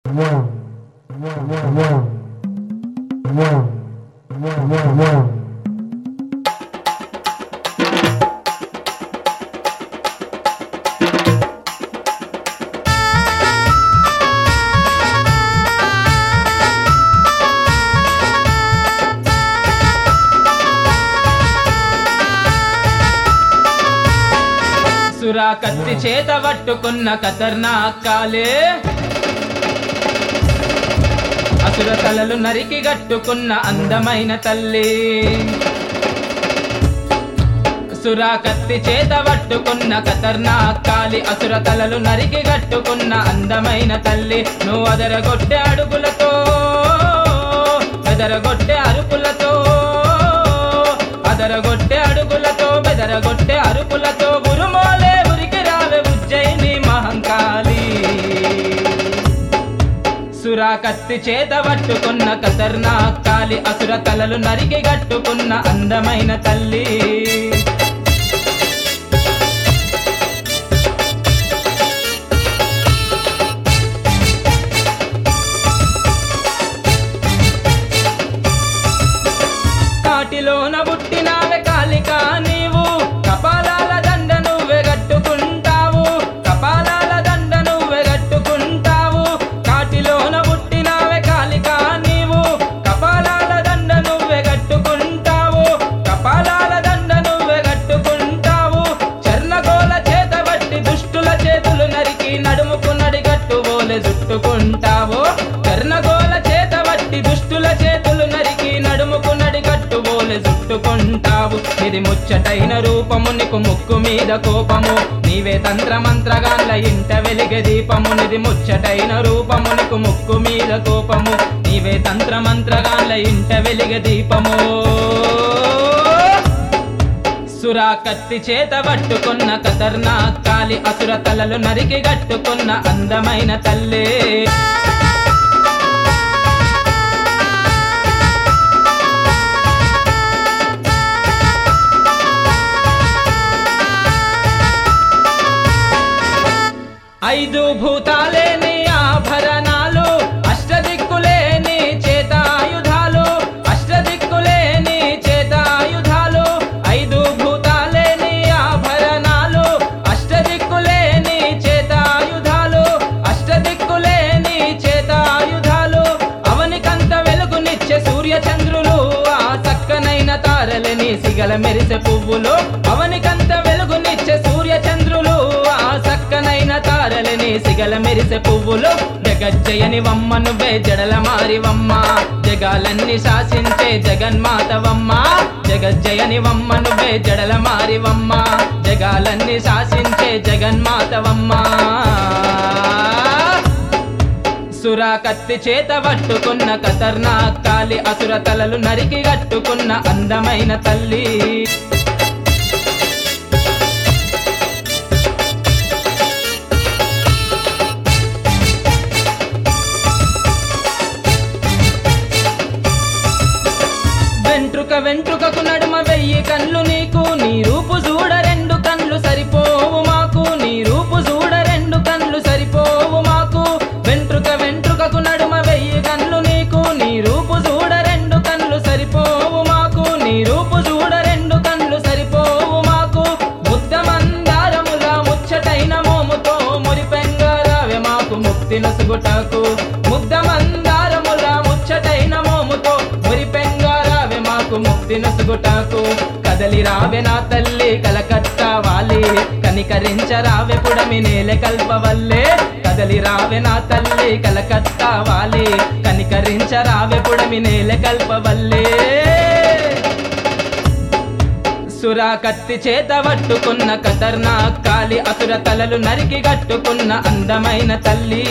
సురా కత్తి చేత పట్టుకున్న కతర్నాకాలే అసుర తలలు నరికి గట్టుకున్న అందమైన తల్లి సురా కత్తి చేత పట్టుకున్న కతర్నాకాలి అసుర తలలు నరికి గట్టుకున్న అందమైన తల్లి నువ్వు అదరగొట్టె అడుగులతో బెదరగొట్టె అరుపులతో అదరగొట్టె అడుగులతో బెదరగొట్టె అరుపులతో ఉరుమోలే ఉరికి రావే ఉజ్జయిని మహంకాళి సురా కత్తి చేత పట్టుకున్న కతర్నా కాలి అసుర తలలు నరికి గట్టుకున్న అందమైన తల్లి కాటిలోన పుట్టినావే కాలిక నీవు కపాలాల దండ నువ్వే గట్టుకుంటావు కపాలాల దండ నువ్వే గట్టుకుంటావు కాటిలోన పుట్టినావే కాలిక నీవు కపాలాల దండ నువ్వే గట్టుకుంటావు కపాలాల దండ నువ్వే గట్టుకుంటావు చర్ణగోల చేత బట్టి దుష్టుల చేతులు నరికి నడుముకు నడిగట్టు ఓలె చుట్టుకుంటావు కర్ణగోల చేత బట్టి దుష్టుల చేతులు నరికి నడుముకు నడిగట్టు ఓలె చుట్టుకుంటావు ఇది ముచ్చటైన రూపము నీకు ముక్కు మీద కోపము నీవే తంత్ర మంత్రగాన్ల ఇంట వెలిగె దీపము నిది ముచ్చటైన రూపము నీకు ముక్కు మీద కోపము నీవే తంత్ర మంత్రగాన్ల ఇంట వెలిగె దీపము సురా కత్తి చేత పట్టుకున్న కతర్నా కాలి అసుర తలలు నరికి గట్టుకున్న అందమైన తల్లే ఐదు భూతాలేని ఆభరణాలు అష్టదిక్కులేని చేతాయుధాలు అష్టదిక్కులేని చేతాయుధాలు ఐదు భూతాలేని ఆభరణాలు అష్టదిక్కులేని చేతాయుధాలు అష్టదిక్కులేని చేతాయుధాలు అవనికంత వెలుగునిచ్చే సూర్య చంద్రులు ఆ చక్కనైన తారలని సిగల మెరిసే పువ్వులు అవనికంత వెలుగునిచ్చే సూర్య చంద్రులు ఆ చక్కనైన తారలని సిగల మెరిసే పువ్వులు జగజ్జయని వమ్మ నువ్వే జడల మారివమ్మ జగాలన్నీ శాసించే జగన్మాతవమ్మ జగజ్జయని వమ్మ నువ్వే జడల మారివమ్మ జగాలన్నీ శాసించే జగన్మాతవమ్మ సురా కత్తి చేత పట్టుకున్న కతర్నా కాలి అసుర తలలు నరికి గట్టుకున్న అందమైన తల్లి వెంట్రుక వెంట్రుకకు నడుమ వెయ్యి కళ్ళు నీకు నీ రూపు చూడ రెండు కళ్ళు సరిపోవు మాకు నీ రూపు చూడ రెండు కళ్ళు సరిపోవు మాకు వెంట్రుక వెంట్రుకకు నడుమ వెయ్యి కళ్ళు నీకు నీ రూపు చూడ రెండు కళ్ళు సరిపోవు మాకు నీ రూపు చూడ రెండు కళ్ళు సరిపోవు మాకు ముద్ద మందారముల ముచ్చటైన మోముతో మురిపెంగారావే మాకు ముక్తి నసుగుటకు ముద్ద మందారముల ముచ్చటైన మోముతో మురిపెంగారావే మాకు ముక్తి నసుగుటకు కదలి రావే నా తల్లి కలకత్తా వాలి కనికరించరావే పుడమి నేల కల్పవల్లే కదలి రావే నా తల్లి కలకత్తా వాలి కనికరించరావే పుడమి నేల కల్పవల్లే సురా కత్తి చేత పట్టుకున్న కతర్నా కాలి అసుర తలలు నరికి గట్టుకున్న అందమైన తల్లి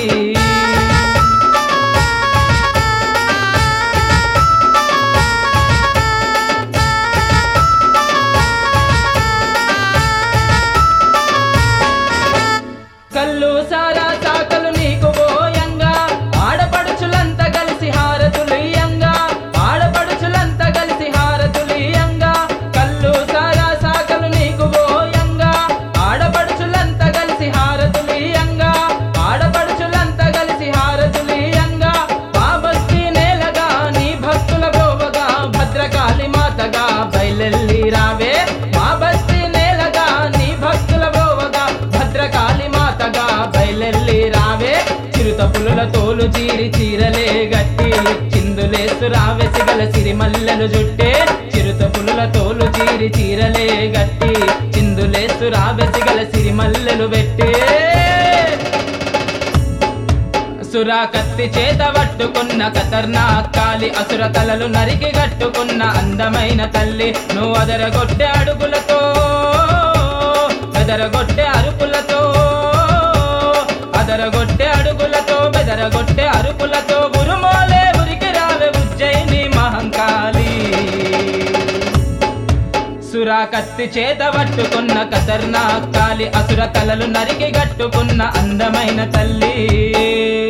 కళ్ళు సారా సాకలు నీకు పోయంగా ఆడపడుచులంతా కలిసి హారతులియంగా ఆడపడుచులంతా కలిసి హారతులియంగా కళ్ళు సారా సాకలు నీకు పోయంగా ఆడపడుచులంతా కలిసి హారతులియంగా ఆడపడుచులంతా కలిసి చిరుత పులుల తోలు చీరి చీరలే గట్టి చిందులేసు రావెసిగల సిరిమల్లెలు జుట్టే చిరుత పులుల తోలు చీరి చీరలే గట్టి చిందులేసు రావెసిగల సిరిమల్లెలు పెట్టే సురా కత్తి చేత పట్టుకున్న కతర్నా కాలి అసుర తలలు నరికి గట్టుకున్న అందమైన తల్లి నువ్వు అదరగొట్టె అడుగులతో బెదరగొట్టె అరుపులతో అదరగొట్టె అడుగులతో బెదరగొట్టె అరుపులతో ఉరుమోలే ఉరికి రావే ఉజ్జయిని మహంకాళి సురా కత్తి చేత పట్టుకున్న కతర్నా కాలి అసుర తలలు నరికి గట్టుకున్న అందమైన తల్లి